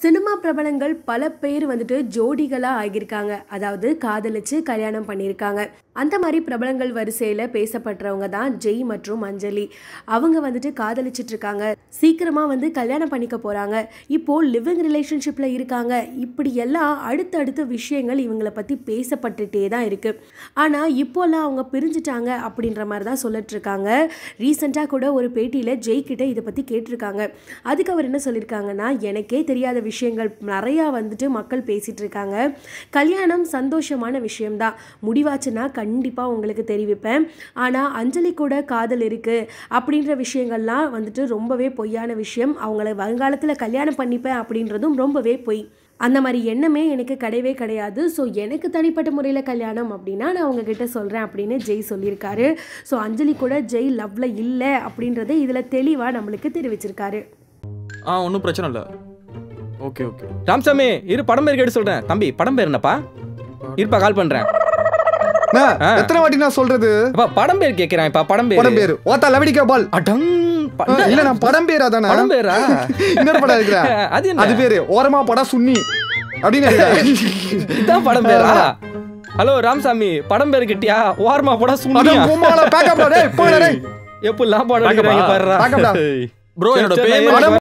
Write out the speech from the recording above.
Cinema பிரபலங்கள் பல பேர் வந்துட்டு ஜோடிகளாக ஆகியிருக்காங்க அதாவது காதலிச்சு கல்யாணம் பண்ணியிருக்காங்க அந்த மாதிரி பிரபலங்கள் வரிசையில் பேசப்படுறவங்க தான் ஜெய் மற்றும் அஞ்சலி அவங்க வந்துட்டு காதலிச்சிட்டு இருக்காங்க சீக்கிரமாக வந்து கல்யாணம் பண்ணிக்க போகிறாங்க இப்போது லிவிங் ரிலேஷன்ஷிப்பில் இருக்காங்க இப்படி எல்லாம் அடுத்தடுத்த விஷயங்கள் இவங்கள பற்றி பேசப்பட்டுட்டே தான் இருக்குது ஆனால் இப்போல்லாம் அவங்க பிரிஞ்சுட்டாங்க அப்படின்ற மாதிரி தான் சொல்லிட்டு இருக்காங்க ரீசெண்டாக கூட ஒரு பேட்டியில் ஜெய் கிட்ட இதை பற்றி கேட்டிருக்காங்க அதுக்கு அவர் என்ன சொல்லியிருக்காங்கன்னா எனக்கே தெரியாத விஷயங்கள் நிறையா வந்துட்டு மக்கள் பேசிகிட்டு இருக்காங்க கல்யாணம் சந்தோஷமான விஷயம்தான் முடிவாச்சுன்னா கண்டிப்பாக உங்களுக்கு தெரிவிப்பேன் ஆனால் அஞ்சலி கூட காதல் இருக்குது அப்படின்ற விஷயங்கள்லாம் வந்துட்டு ரொம்பவே பொய்யான விஷயம் அவங்கள வருங்காலத்தில் கல்யாணம் பண்ணிப்பேன் அப்படின்றதும் ரொம்பவே பொய் அந்த மாதிரி எண்ணமே எனக்கு கிடையவே கிடையாது ஸோ எனக்கு தனிப்பட்ட முறையில் கல்யாணம் அப்படின்னா நான் உங்ககிட்ட சொல்கிறேன் அப்படின்னு ஜெய் சொல்லியிருக்காரு ஸோ அஞ்சலி கூட ஜெய் லவ்ல இல்லை அப்படின்றத இதில் தெளிவாக நம்மளுக்கு தெரிவிச்சிருக்காரு ஆ ஒன்றும் பிரச்சனை இல்லை ஓகே ஓகே ராமசாமி இரு படம் பேர் கேட்டு சொல்றேன் தம்பி படம் பேர் என்னப்பா இருப்பா கால் பண்றேன் அண்ணா, ஆ. எத்தனை வாட்டி நான் சொல்றது அப்பா படம் பேர் கேக்குறேன் இப்ப படம் பேர் படம் பேரு ஓத்தா லவடிக்கா பால் அடங் ப- இல்ல நான் படம் பேர் அதானே படம் பேரா இன்னொரு படம் இருக்கிற அது என்ன அது பேரு ஓரமா படம் சுன்னி அப்படின்னு இருக்கிற. இதான் படம் பேரா ஹலோ ராமசாமி படம் பேர் கிட்டியா ஓரமா போட அதான் சுண்ணியா பொம்மால பேக்கப் டேய் போடா டேய் எப்படிலாம் படம் Backup ஆ? எடுக்கிறாங்க பாருடா Backup டா. ப்ரோ என்னோட சரி, சரி, பேமெண்ட் நான்